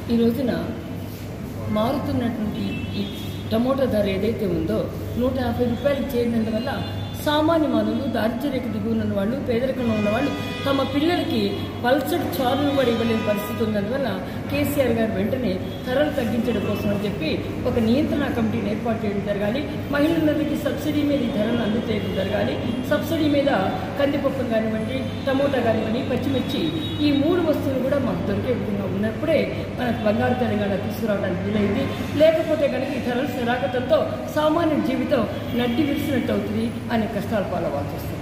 ఈ రోజున మారుతున్నటువంటి ఈ టమోటా ధర ఏదైతే ఉందో నూట యాభై రూపాయలు చేరినందువల్ల సామాన్య మానవులు దారిద్ర్యరేఖ దిగువన ఉన్న వాళ్ళు పేదరికంలో ఉన్నవాళ్ళు తమ పిల్లలకి పల్సటి చారులు కూడా ఇవ్వలేని పరిస్థితి ఉన్నందువల్ల కేసీఆర్ గారు వెంటనే ధరలు తగ్గించడం కోసం అని చెప్పి ఒక నియంత్రణ కమిటీని ఏర్పాటు చేయడం జరగాలి మహిళలందరికీ సబ్సిడీ మీద ఈ ధరలు అందజేయడం జరగాలి సబ్సిడీ మీద కందిపప్పు కానివ్వండి టమోటా కానివ్వండి పచ్చిమిర్చి ఈ మూడు వస్తువులు కూడా మాకు దొరికే విధంగా ఉన్నప్పుడే మనకు బంగారు తెలంగాణ తీసుకురావడానికి వీలైంది లేకపోతే కనుక ఈ ధరల స్థిరాగతంతో సామాన్య జీవితం నడ్డి విరిసినట్టు అవుతుంది అనే కష్టాలు పాలవాల్సి వస్తుంది